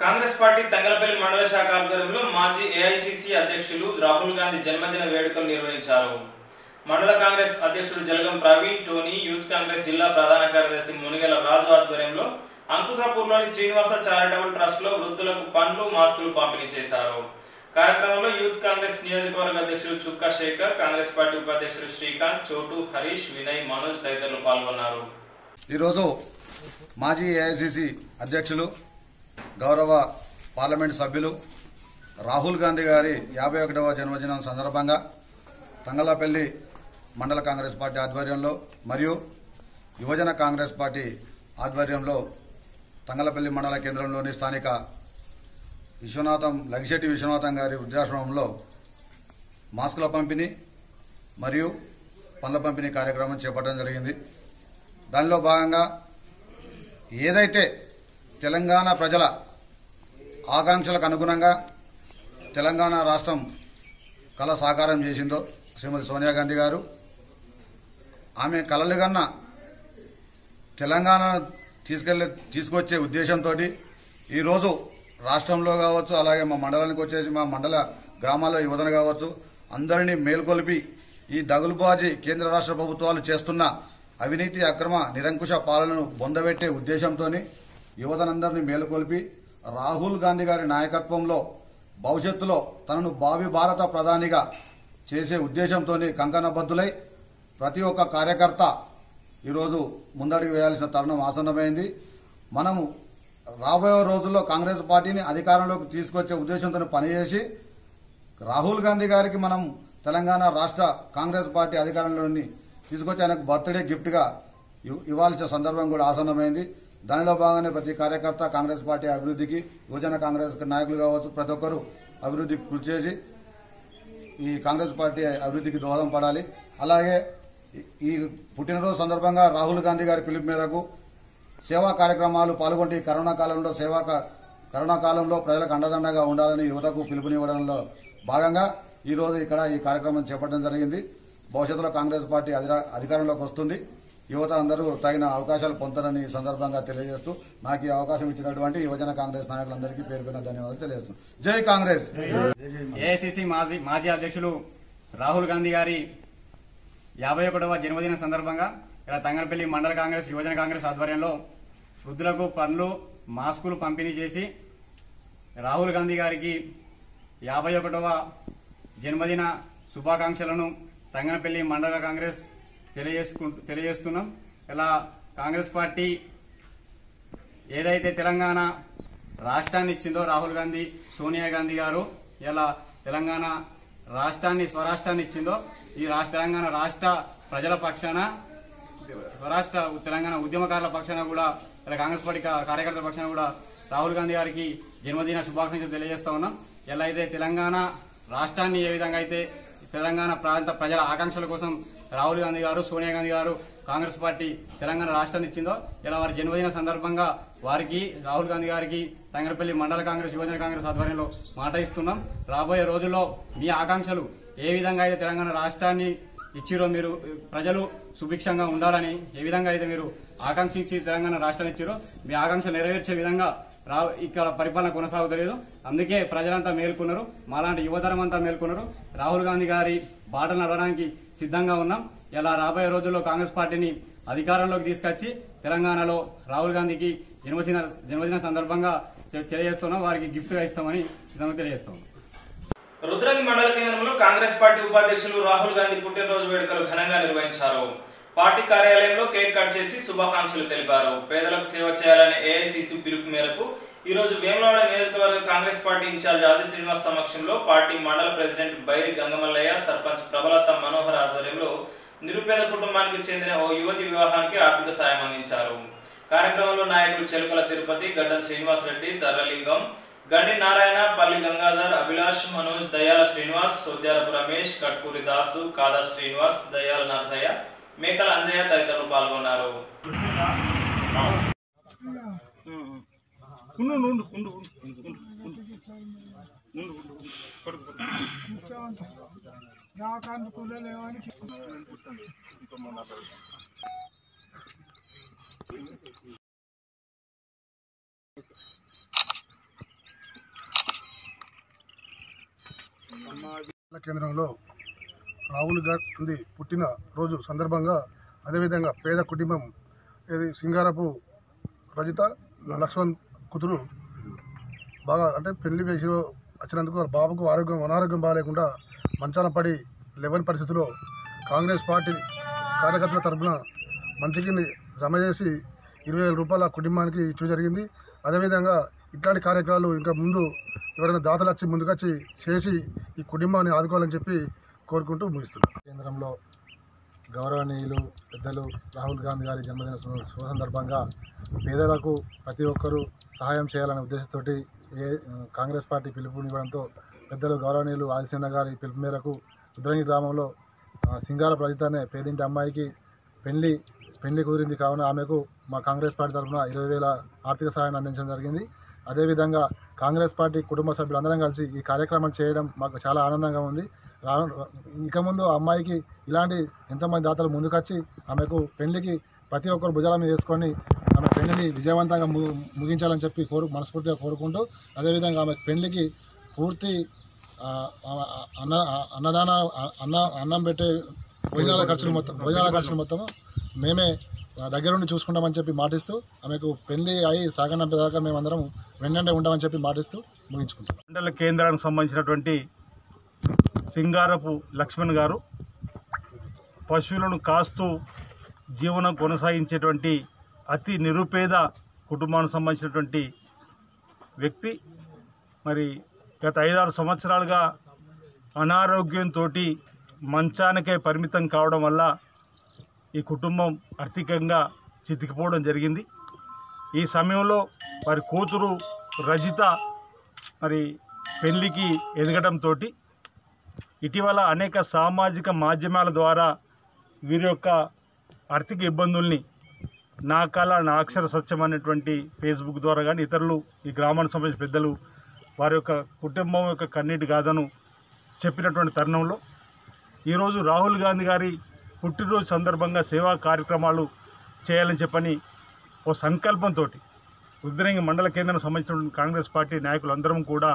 కాంగ్రెస్ పార్టీ తంగలపల్లి మండల శాఖ ఆధ్వర్యంలో మాజీ ఏఐసిసి అధ్యక్షులు రాహుల్ గాంధీ జన్మదిన వేడుకలు నిర్వహించారు మండల కాంగ్రెస్ అధ్యక్షుడు జలగం ప్రవీణ్ టోనీ యూత్ కాంగ్రెస్ జిల్లా ప్రధాన కార్యదర్శి మునిగల రాజు ఆధ్వర్యంలో అంకుసాపూర్లోని శ్రీనివాస చారిటబుల్ ట్రస్ట్ లో వృద్ధులకు పండ్లు మాస్కులు పంపిణీ చేశారు కార్యక్రమంలో యూత్ కాంగ్రెస్ నియోజకవర్గ అధ్యక్షుడు చుక్కా శేఖర్ కాంగ్రెస్ పార్టీ ఉపాధ్యక్షుడు శ్రీకాంత్ చోటు హరీష్ వినయ్ మనోజ్ తదితరులు పాల్గొన్నారు ఈరోజు మాజీ ఏఐసిసి అధ్యక్షులు గౌరవ పార్లమెంట్ సభ్యులు రాహుల్ గాంధీ గారి యాభై ఒకటవ జన్మదినం సందర్భంగా తంగలపల్లి మండల కాంగ్రెస్ పార్టీ ఆధ్వర్యంలో మరియు యువజన కాంగ్రెస్ పార్టీ ఆధ్వర్యంలో తంగలపల్లి మండల కేంద్రంలోని స్థానిక విశ్వనాథం లగిశెట్టి విశ్వనాథం గారి వృద్ధాశ్రమంలో మాస్కుల పంపిణీ మరియు పండ్ల పంపిణీ కార్యక్రమం చేపట్టడం జరిగింది దానిలో భాగంగా ఏదైతే తెలంగాణ ప్రజల ఆకాంక్షలకు అనుగుణంగా తెలంగాణ రాష్ట్రం కళ సాకారం చేసిందో శ్రీమతి సోనియా గాంధీ గారు ఆమె కలలు కన్నా తెలంగాణ తీసుకెళ్ళే తీసుకొచ్చే ఉద్దేశంతో ఈరోజు రాష్ట్రంలో కావచ్చు అలాగే మా మండలానికి వచ్చేసి మా మండల గ్రామాల్లో యువతన కావచ్చు అందరినీ మేల్కొల్పి ఈ దగులుబాజీ కేంద్ర రాష్ట్ర ప్రభుత్వాలు చేస్తున్న అవినీతి అక్రమ నిరంకుశ పాలనను బొందబెట్టే ఉద్దేశంతో యువతనందరినీ మేలుకొల్పి రాహుల్ గాంధీ గారి నాయకత్వంలో భవిష్యత్తులో తనను భావి భారత ప్రధానిగా చేసే ఉద్దేశంతో కంకణబద్దులై ప్రతి ఒక్క కార్యకర్త ఈరోజు ముందడుగు వేయాల్సిన తరుణం ఆసన్నమైంది మనము రాబోయే రోజుల్లో కాంగ్రెస్ పార్టీని అధికారంలోకి తీసుకొచ్చే ఉద్దేశంతో పనిచేసి రాహుల్ గాంధీ గారికి మనం తెలంగాణ రాష్ట్ర కాంగ్రెస్ పార్టీ అధికారంలోని తీసుకొచ్చి ఆయనకు బర్త్డే గిఫ్ట్గా ఇవ్- ఇవ్వాల్సిన సందర్భం కూడా ఆసన్నమైంది దానిలో భాగంగానే ప్రతి కార్యకర్త కాంగ్రెస్ పార్టీ అభివృద్ధికి యువజన కాంగ్రెస్ నాయకులు కావచ్చు ప్రతి ఒక్కరూ అభివృద్ధికి కృషి చేసి ఈ కాంగ్రెస్ పార్టీ అభివృద్ధికి దోహదం పడాలి అలాగే ఈ- ఈ పుట్టినరోజు సందర్భంగా రాహుల్ గాంధీ గారి పిలుపు మేరకు సేవా కార్యక్రమాలు పాల్గొంటే ఈ కరోనా కాలంలో సేవా కా- కరోనా కాలంలో ప్రజలకు అండదండగా ఉండాలని యువతకు పిలుపునివ్వడంలో భాగంగా ఈ రోజు ఇక్కడ ఈ కార్యక్రమం చేపట్టడం జరిగింది భవిష్యత్తులో కాంగ్రెస్ పార్టీ అధిరా- అధికారంలోకి వస్తుంది యువత అందరూ తగిన అవకాశాలు పొందుతారని ఈ సందర్భంగా తెలియజేస్తూ నాకు ఈ అవకాశం ఇచ్చినటువంటి యువజన కాంగ్రెస్ నాయకులందరికీ పేరు పేరున ధన్యవాదాలు తెలియజేస్తున్నాను జై కాంగ్రెస్ ఏఐసిసి మాజీ మాజీ అధ్యక్షులు రాహుల్ గాంధీ గారి యాభై ఒకటవ జన్మదిన సందర్భంగా ఇలా తంగనపల్లి మండల కాంగ్రెస్ యువజన కాంగ్రెస్ ఆధ్వర్యంలో వృద్ధులకు పండ్లు మాస్కులు పంపిణీ చేసి రాహుల్ గాంధీ గారికి యాభై ఒకటవ జన్మదిన శుభాకాంక్షలను తంగనపల్లి మండల కాంగ్రెస్ తెలియజేసుకు తెలియజేస్తున్నాం ఇలా కాంగ్రెస్ పార్టీ ఏదైతే తెలంగాణ రాష్ట్రాన్ని ఇచ్చిందో రాహుల్ గాంధీ సోనియా గాంధీ గారు ఇలా తెలంగాణ రాష్ట్రాన్ని స్వరాష్ట్రాన్ని ఇచ్చిందో ఈ రాష్ట్ర తెలంగాణ రాష్ట్ర ప్రజల పక్షాన స్వరాష్ట్ర తెలంగాణ ఉద్యమకారుల పక్షాన కూడా ఇలా కాంగ్రెస్ పార్టీ కా- కార్యకర్తల పక్షాన కూడా రాహుల్ గాంధీ గారికి జన్మదిన శుభాకాంక్షలు తెలియజేస్తా ఉన్నాం ఎలా అయితే తెలంగాణ రాష్ట్రాన్ని ఏ విధంగా అయితే తెలంగాణ ప్రాంత ప్రజల ఆకాంక్షల కోసం రాహుల్ గాంధీ గారు సోనియా గాంధీ గారు కాంగ్రెస్ పార్టీ తెలంగాణ రాష్ట్రాన్ని ఇచ్చిందో ఇలా వారి జన్మదిన సందర్భంగా వారికి రాహుల్ గాంధీ గారికి తంగరపల్లి మండల కాంగ్రెస్ యువజన కాంగ్రెస్ ఆధ్వర్యంలో మాట ఇస్తున్నాం రాబోయే రోజుల్లో మీ ఆకాంక్షలు ఏ విధంగా అయితే తెలంగాణ రాష్ట్రాన్ని ఇచ్చిరో మీరు ప్రజలు సుభిక్షంగా ఉండాలని ఏ విధంగా అయితే మీరు ఆకాంక్షించి తెలంగాణ రాష్ట్రాన్ని ఇచ్చిరో మీ ఆకాంక్షలు నెరవేర్చే విధంగా రా ఇక్కడ పరిపాలన కొనసాగుతలేదు అందుకే ప్రజలంతా మేల్కొన్నారు మాలాంటి యువతరం అంతా మేల్కొన్నారు రాహుల్ గాంధీ గారి బాట నడవడానికి సిద్ధంగా ఉన్నాం ఇలా రాబోయే రోజుల్లో కాంగ్రెస్ పార్టీని అధికారంలోకి తీసుకొచ్చి తెలంగాణలో రాహుల్ గాంధీకి జన్మదిన జన్మదిన సందర్భంగా తె- తెలియజేస్తున్నాం వారికి గిఫ్ట్గా ఇస్తామని ఇదని తెలియజేస్తున్నాం రుద్రని మండల కేంద్రంలో కాంగ్రెస్ పార్టీ ఉపాధ్యక్షులు రాహుల్ గాంధీ పుట్టినరోజు వేడుకలు ఘనంగా నిర్వహించారు పార్టీ కార్యాలయంలో కేక్ కట్ చేసి శుభాకాంక్షలు తెలిపారు పేదలకు సేవ చేయాలనే ఏఐసిసి పిలుపు మేరకు ఈ రోజు వేములవాడ నియోజకవర్గ కాంగ్రెస్ పార్టీ ఇన్ఛార్జ్ ఆది శ్రీనివాస్ సమక్షంలో పార్టీ మండల ప్రెసిడెంట్ బైరి గంగమల్లయ్య సర్పంచ్ ప్రభలత మనోహర్ ఆధ్వర్యంలో నిరుపేద కుటుంబానికి చెందిన ఓ యువతి వివాహానికి ఆర్థిక సాయం అందించారు కార్యక్రమంలో నాయకులు చెలుకల తిరుపతి గడ్డం శ్రీనివాస్ రెడ్డి తర్రలింగం గండి నారాయణ పల్లి గంగాధర్ అభిలాష్ మనోజ్ దయాల శ్రీనివాస్ సోద్యారపు రమేష్ కట్కూరి దాసు కాదా శ్రీనివాస్ దయాల నరసయ్య మేకల అంజయ్య తదితరులు పాల్గొన్నారు జిల్లా కేంద్రంలో రాహుల్ గాంధీ పుట్టిన రోజు సందర్భంగా అదేవిధంగా పేద కుటుంబం ఇది సింగారపు రజిత లక్ష్మణ్ కూతురు బాగా అంటే పెళ్లి వేసి వచ్చినందుకు వాళ్ళ బాబుకు ఆరోగ్యం అనారోగ్యం బాగాలేకుండా మంచాన పడి లెవెన్ పరిస్థితిలో కాంగ్రెస్ పార్టీ కార్యకర్తల తరఫున మంచికి జమ చేసి ఇరవై వేల రూపాయల కుటుంబానికి ఇచ్చడం జరిగింది అదేవిధంగా ఇట్లాంటి కార్యక్రమాలు ఇంకా ముందు ఎవరైనా దాతలు వచ్చి ముందుకొచ్చి చేసి ఈ కుటుంబాన్ని ఆదుకోవాలని చెప్పి కోరుకుంటూ ముగిస్తున్నాను కేంద్రంలో గౌరవనీయులు పెద్దలు రాహుల్ గాంధీ గారి జన్మదిన సు- శుభ సందర్భంగా పేదలకు ప్రతి ఒక్కరూ సహాయం చేయాలనే ఉద్దేశంతో ఏ కాంగ్రెస్ పార్టీ పిలుపునివ్వడంతో పెద్దలు గౌరవనీయులు ఆదిశన్న గారి పిలుపు మేరకు రుద్రంగి గ్రామంలో ఆ, సింగార ప్రజిత అనే పేదింటి అమ్మాయికి పెళ్లి పెళ్లి కుదిరింది కావున ఆమెకు మా కాంగ్రెస్ పార్టీ తరఫున ఇరవై వేల ఆర్థిక సహాయాన్ని అందించడం జరిగింది అదేవిధంగా కాంగ్రెస్ పార్టీ కుటుంబ సభ్యులందరం కలిసి ఈ కార్యక్రమం చేయడం మాకు చాలా ఆనందంగా ఉంది రా ఇక ముందు ఆ అమ్మాయికి ఇలాంటి ఎంతోమంది దాతలు ముందుకొచ్చి ఆమెకు పెళ్లికి ప్రతి ఒక్కరు భుజాల మీద వేసుకొని ఆమె పెళ్లిని విజయవంతంగా ము ముగించాలని చెప్పి కోరు మనస్ఫూర్తిగా కోరుకుంటూ అదేవిధంగా ఆమె పెళ్లికి పూర్తి ఆ, ఆ, అన్న అన్నదాన అన్న అన్నం పెట్టే భోజనాల ఖర్చులు మొత్తం భోజనాల ఖర్చులు మొత్తం మేమే దగ్గరుండి చూసుకుంటామని చెప్పి మాటిస్తూ ఆమెకు పెళ్లి అయి సాగనంపేదాకా మేమందరం వెన్నంటే ఉంటామని చెప్పి మాటిస్తూ ముగించుకుంటాం మండల కేంద్రానికి సంబంధించినటువంటి సింగారపు లక్ష్మణ్ గారు పశువులను కాస్తూ జీవనం కొనసాగించేటువంటి అతి నిరుపేద కుటుంబానికి సంబంధించినటువంటి వ్యక్తి మరి గత ఐదారు సంవత్సరాలుగా అనారోగ్యంతో మంచానికే పరిమితం కావడం వల్ల ఈ కుటుంబం ఆర్థికంగా చితికిపోవడం జరిగింది ఈ సమయంలో వారి కూతురు రజిత మరి పెళ్లికి ఎదగడంతో ఇటీవల అనేక సామాజిక మాధ్యమాల ద్వారా వీరి యొక్క ఆర్థిక ఇబ్బందుల్ని నా కళ నా అక్షర సత్యం అనేటువంటి ఫేస్బుక్ ద్వారా కానీ ఇతరులు ఈ గ్రామానికి సంబంధించిన పెద్దలు వారి యొక్క కుటుంబం యొక్క కన్నీటి గాథను చెప్పినటువంటి తరుణంలో ఈరోజు రాహుల్ గాంధీ గారి పుట్టినరోజు సందర్భంగా సేవా కార్యక్రమాలు చేయాలని చెప్పని ఓ సంకల్పంతో రుద్రంగి మండల కేంద్రానికి సంబంధించిన కాంగ్రెస్ పార్టీ నాయకులందరం కూడా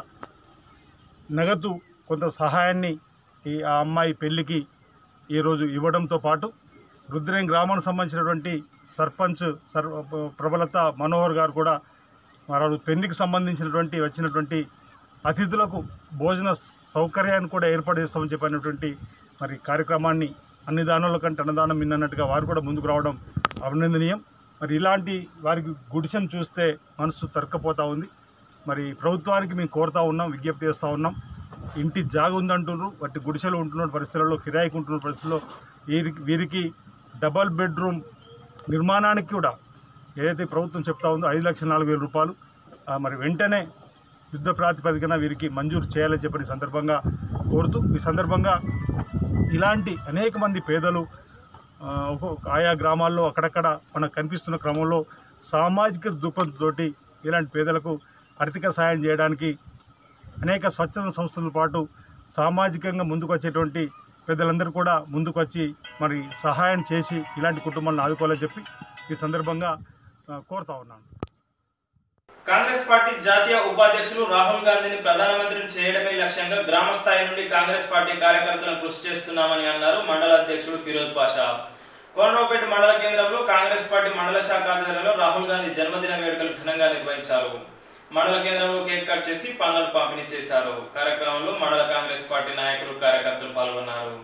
నగదు కొంత సహాయాన్ని ఈ ఆ అమ్మాయి పెళ్లికి ఈరోజు ఇవ్వడంతో పాటు రుద్రంగి గ్రామానికి సంబంధించినటువంటి సర్పంచ్ సర్ ప్రబలత మనోహర్ గారు కూడా మరి పెళ్లికి సంబంధించినటువంటి వచ్చినటువంటి అతిథులకు భోజన సౌకర్యాన్ని కూడా ఏర్పాటు చేస్తామని చెప్పినటువంటి మరి కార్యక్రమాన్ని అన్ని దానాల కంటే అన్నదానం మిన్నట్టుగా వారు కూడా ముందుకు రావడం అభినందనీయం మరి ఇలాంటి వారికి గుడిసెను చూస్తే మనసు తరక్కపోతూ ఉంది మరి ప్రభుత్వానికి మేము కోరుతా ఉన్నాం విజ్ఞప్తి చేస్తూ ఉన్నాం ఇంటి జాగ ఉందంటున్నారు వాటి గుడిసెలు ఉంటున్న పరిస్థితులలో కిరాయికి ఉంటున్న పరిస్థితుల్లో వీరికి వీరికి డబల్ బెడ్రూమ్ నిర్మాణానికి కూడా ఏదైతే ప్రభుత్వం చెప్తా ఉందో ఐదు లక్షల నాలుగు వేల రూపాయలు ఆ, మరి వెంటనే యుద్ధ ప్రాతిపదికన వీరికి మంజూరు చేయాలని చెప్పిన సందర్భంగా కోరుతూ ఈ సందర్భంగా ఇలాంటి అనేక మంది పేదలు ఆ, ఒక్కొక్క ఆయా గ్రామాల్లో అక్కడక్కడ మనకు కనిపిస్తున్న క్రమంలో సామాజిక దృక్పథంతోటి ఇలాంటి పేదలకు ఆర్థిక సహాయం చేయడానికి అనేక స్వచ్ఛంద సంస్థలతో పాటు సామాజికంగా ముందుకు వచ్చేటువంటి పెద్దలందరూ కూడా ముందుకు వచ్చి మరి సహాయం చేసి ఇలాంటి కుటుంబాలను ఆదుకోవాలని చెప్పి ఈ సందర్భంగా ఆ, కోరుతా ఉన్నాను కాంగ్రెస్ పార్టీ జాతీయ ఉపాధ్యక్షులు రాహుల్ గాంధీని ప్రధానమంత్రిని చేయడమే లక్ష్యంగా గ్రామ స్థాయి నుండి కాంగ్రెస్ పార్టీ కార్యకర్తలను కృషి చేస్తున్నామని అన్నారు మండల అధ్యక్షుడు ఫిరోజ్ పాషా కోనరావుపేట మండల కేంద్రంలో కాంగ్రెస్ పార్టీ మండల శాఖ ఆధ్వర్యంలో రాహుల్ గాంధీ జన్మదిన వేడుకలు ఘనంగా నిర్వహించారు మండల కేంద్రంలో కేక్ కట్ చేసి పండ్లను పంపిణీ చేశారు కార్యక్రమంలో మండల కాంగ్రెస్ పార్టీ నాయకులు కార్యకర్తలు పాల్గొన్నారు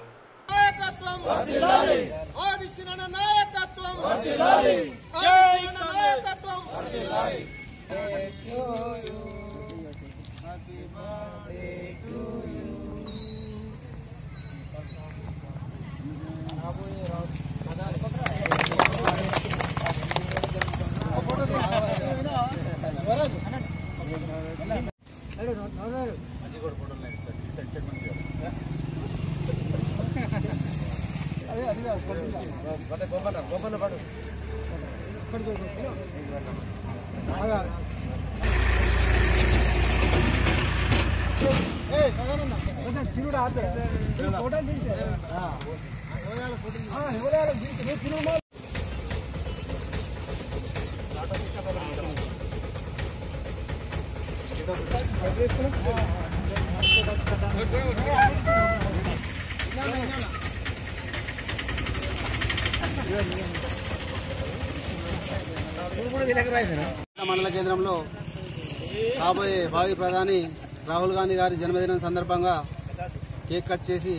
మండల కేంద్రంలో కాబోయే భావి ప్రధాని రాహుల్ గాంధీ గారి జన్మదినం సందర్భంగా కేక్ కట్ చేసి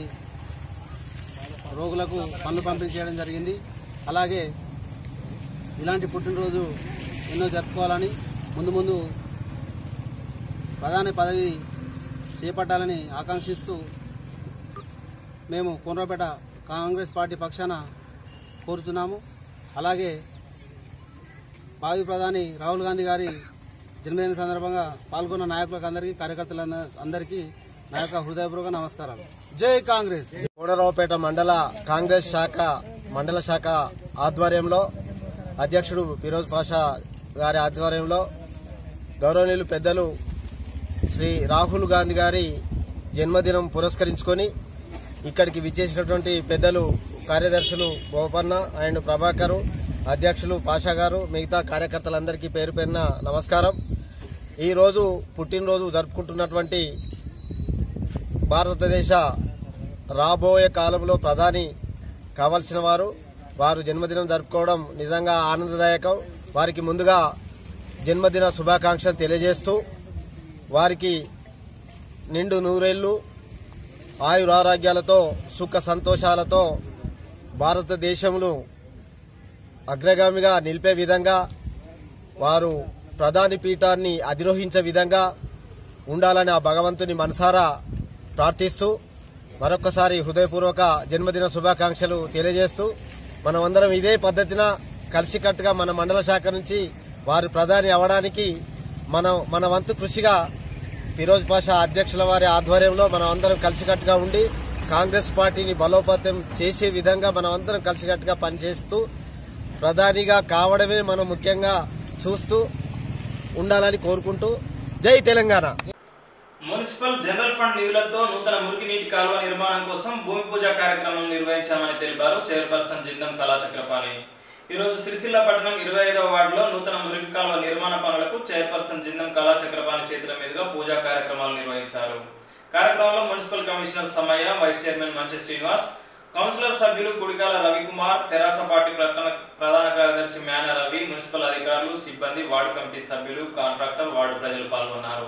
రోగులకు పనులు పంపిణీ చేయడం జరిగింది అలాగే ఇలాంటి పుట్టినరోజు ఎన్నో జరుపుకోవాలని ముందు ముందు ప్రధాని పదవి చేపట్టాలని ఆకాంక్షిస్తూ మేము కొండ్రపేట కాంగ్రెస్ పార్టీ పక్షాన కోరుతున్నాము అలాగే భావి ప్రధాని రాహుల్ గాంధీ గారి జన్మదిన సందర్భంగా పాల్గొన్న నాయకులకు అందరికీ కార్యకర్తల అందరికీ నా యొక్క హృదయపూర్వక నమస్కారాలు జై కాంగ్రెస్ కోనరావుపేట మండల కాంగ్రెస్ శాఖ మండల శాఖ ఆధ్వర్యంలో అధ్యక్షుడు ఫిరోజ్ పాషా గారి ఆధ్వర్యంలో గౌరవనీయులు పెద్దలు శ్రీ రాహుల్ గాంధీ గారి జన్మదినం పురస్కరించుకొని ఇక్కడికి విచ్చేసినటువంటి పెద్దలు కార్యదర్శులు గోపన్న అండ్ ప్రభాకరు అధ్యక్షులు పాషా గారు మిగతా కార్యకర్తలందరికీ పేరు పేరున నమస్కారం ఈరోజు పుట్టినరోజు జరుపుకుంటున్నటువంటి భారతదేశ రాబోయే కాలంలో ప్రధాని కావాల్సిన వారు వారు జన్మదినం జరుపుకోవడం నిజంగా ఆనందదాయకం వారికి ముందుగా జన్మదిన శుభాకాంక్షలు తెలియజేస్తూ వారికి నిండు నూరేళ్లు ఆయురారోగ్యాలతో సుఖ సంతోషాలతో భారతదేశంలో అగ్రగామిగా నిలిపే విధంగా వారు ప్రధాని పీఠాన్ని అధిరోహించే విధంగా ఉండాలని ఆ భగవంతుని మనసారా ప్రార్థిస్తూ మరొకసారి హృదయపూర్వక జన్మదిన శుభాకాంక్షలు తెలియజేస్తూ మనమందరం ఇదే పద్ధతిన కలిసికట్టుగా మన మండల శాఖ నుంచి వారు ప్రధాని అవడానికి మనం మన వంతు కృషిగా ఫిరోజ్ పాషా అధ్యక్షుల వారి ఆధ్వర్యంలో మనం అందరం కలిసికట్టుగా ఉండి కాంగ్రెస్ పార్టీని బలోపేతం చేసే విధంగా మనం అందరం కలిసికట్టుగా పనిచేస్తూ ప్రధానిగా కావడమే మనం ముఖ్యంగా చూస్తూ ఉండాలని కోరుకుంటూ జై తెలంగాణ మున్సిపల్ జనరల్ ఫండ్ నిధులతో నూతన మురికి నీటి కాలువ నిర్మాణం కోసం భూమి పూజ కార్యక్రమం నిర్వహించామని తెలిపారు చైర్పర్సన్ జిందం కళాచక్రపాణి ఈరోజు సిరిసిల్ల పట్టణం ఇరవై ఐదవ వార్డులో నూతన మురికి కాలువ నిర్మాణ పనులకు చైర్పర్సన్ జిందం కళాచక్రపాణి చేతుల మీదుగా పూజా కార్యక్రమాలు నిర్వహించారు కార్యక్రమంలో municipal commissioner Samaiah vice chairman Manchi Srinivas councillor సభ్యులు కుడికాల రవికుమార్ తెరాస పార్టీ ప్రకటన ప్రధాన కార్యదర్శి మేన రవి మున్సిపల్ అధికారులు సిబ్బంది వార్డు కమిటీ సభ్యులు కాంట్రాక్టర్ వార్డు ప్రజలు పాల్గొన్నారు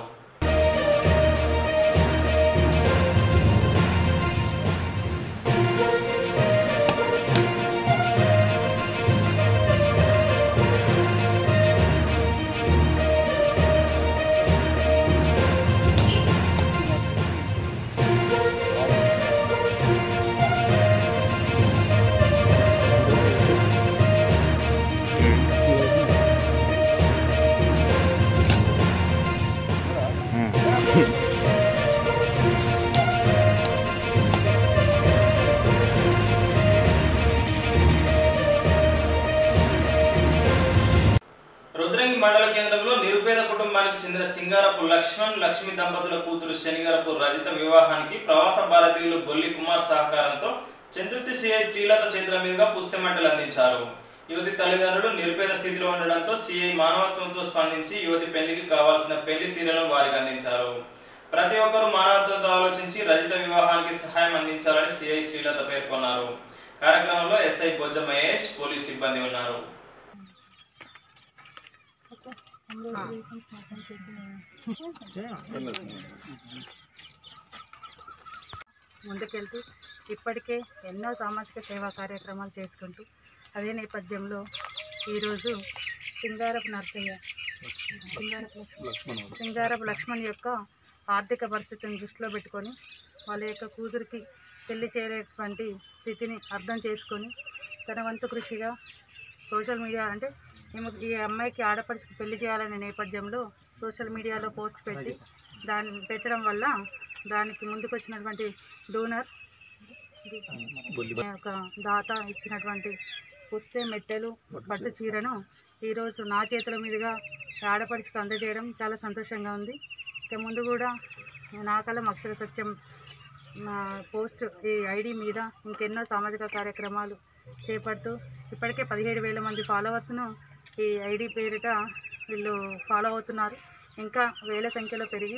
రుద్రంగి మండల కేంద్రంలో నిరుపేద కుటుంబానికి చెందిన సింగారపు లక్ష్మణ్ లక్ష్మి దంపతుల కూతురు శనిగారపు రజిత వివాహానికి ప్రవాస భారతీయులు బొల్లి కుమార్ సహకారంతో చంద్రుతి సిఐ శ్రీలత చేతుల మీదుగా పుస్తమంటలు అందించారు యువతి తల్లిదండ్రులు నిరుపేద స్థితిలో ఉండడంతో సిఐ మానవత్వంతో స్పందించి యువతి పెళ్లికి కావాల్సిన పెళ్లి చీరలను వారికి అందించారు ప్రతి ఒక్కరూ మానవత్వంతో ఆలోచించి రజిత వివాహానికి సహాయం అందించాలని సిఐ శ్రీలత పేర్కొన్నారు కార్యక్రమంలో ఎస్ఐ బొజ్జ మహేష్ పోలీస్ సిబ్బంది ఉన్నారు ముందుకెళ్తూ ఇప్పటికే ఎన్నో సామాజిక సేవా కార్యక్రమాలు చేసుకుంటూ అదే నేపథ్యంలో ఈరోజు సింగారపు నర్సయ్య సింగారపు లక్ష్మణ్ సింగారపు లక్ష్మణ్ యొక్క ఆర్థిక పరిస్థితిని దృష్టిలో పెట్టుకొని వాళ్ళ యొక్క కూతురికి పెళ్లి చేయలేటువంటి స్థితిని అర్థం చేసుకొని తన వంతు కృషిగా సోషల్ మీడియా అంటే మేము ఈ అమ్మాయికి ఆడపడుచుకు పెళ్లి చేయాలనే నేపథ్యంలో సోషల్ మీడియాలో పోస్ట్ పెట్టి దాన్ని పెట్టడం వల్ల దానికి ముందుకు వచ్చినటువంటి డోనర్ ఒక దాత ఇచ్చినటువంటి పుస్తే మెట్టెలు పట్టు చీరను ఈరోజు నా చేతుల మీదుగా ఆడపడుచుకు అందజేయడం చాలా సంతోషంగా ఉంది ఇక ముందు కూడా నా కలం అక్షర సత్యం నా పోస్ట్ ఈ ఐడి మీద ఇంకెన్నో సామాజిక కార్యక్రమాలు చేపడుతూ ఇప్పటికే పదిహేడు వేల మంది ఫాలోవర్స్ను ఈ ఐడి పేరిట వీళ్ళు ఫాలో అవుతున్నారు ఇంకా వేల సంఖ్యలో పెరిగి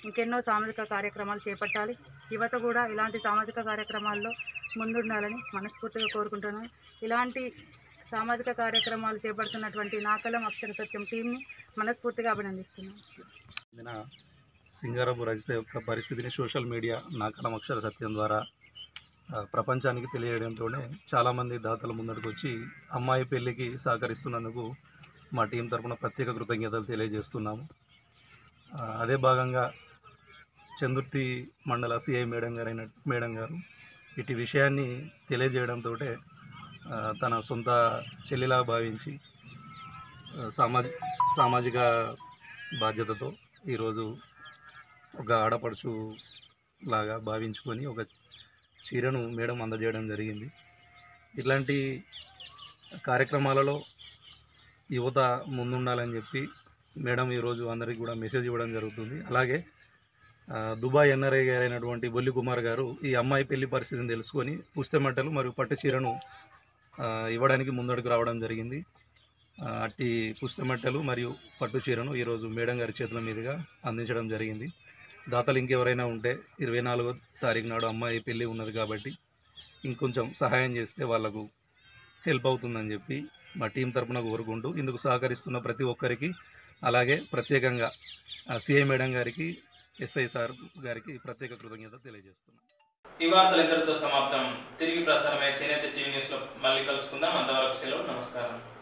ఇంకెన్నో సామాజిక కార్యక్రమాలు చేపట్టాలి యువత కూడా ఇలాంటి సామాజిక కార్యక్రమాల్లో ముందుండాలని మనస్ఫూర్తిగా కోరుకుంటున్నాను ఇలాంటి సామాజిక కార్యక్రమాలు చేపడుతున్నటువంటి నాకలం అక్షర సత్యం టీంని మనస్ఫూర్తిగా అభినందిస్తున్నాను చెందిన సింగారపు రజిత యొక్క పరిస్థితిని సోషల్ మీడియా నాకలం అక్షర సత్యం ద్వారా ఆ, ప్రపంచానికి తెలియడంతోనే చాలామంది దాతలు ముందడుకు వచ్చి అమ్మాయి పెళ్లికి సహకరిస్తున్నందుకు మా టీం తరపున ప్రత్యేక కృతజ్ఞతలు తెలియజేస్తున్నాము ఆ, అదే భాగంగా చందుర్తి మండల సిఐ మేడం గారైన మేడం గారు ఇటు విషయాన్ని తెలియజేయడంతో తన సొంత చెల్లిలా భావించి ఆ, సామాజి సామాజిక బాధ్యతతో ఈరోజు ఒక ఆడపడుచు లాగా భావించుకొని ఒక చీరను మేడం అందజేయడం జరిగింది ఇట్లాంటి కార్యక్రమాలలో యువత ముందుండాలని చెప్పి మేడం ఈరోజు అందరికీ కూడా మెసేజ్ ఇవ్వడం జరుగుతుంది అలాగే ఆ, దుబాయ్ ఎన్ఆర్ఐ గారైనటువంటి బొల్లి కుమార్ గారు ఈ అమ్మాయి పెళ్లి పరిస్థితిని తెలుసుకొని పుస్తెమట్టలు మరియు పట్టు చీరను ఆ, ఇవ్వడానికి ముందడుగు రావడం జరిగింది ఆ, అట్టి పుస్తమెట్టలు మరియు పట్టు చీరను ఈరోజు మేడం గారి చేతుల మీదుగా అందించడం జరిగింది దాతలు ఇంకెవరైనా ఉంటే ఇరవై నాలుగో తారీఖు నాడు అమ్మాయి పెళ్ళి ఉన్నది కాబట్టి ఇంకొంచెం సహాయం చేస్తే వాళ్ళకు హెల్ప్ అవుతుందని చెప్పి మా టీం తరపున కోరుకుంటూ ఇందుకు సహకరిస్తున్న ప్రతి ఒక్కరికి అలాగే ప్రత్యేకంగా సిఐ మేడం గారికి ఎస్ఐ సార్ గారికి ప్రత్యేక కృతజ్ఞత తెలియజేస్తున్నాను ఈ వార్తలు ఇంతటితో సమాప్తం తిరిగి ప్రసారమయ్యే చేనేత టీవీ న్యూస్లో మళ్ళీ కలుసుకుందాం అంతవరకు సెలవు నమస్కారం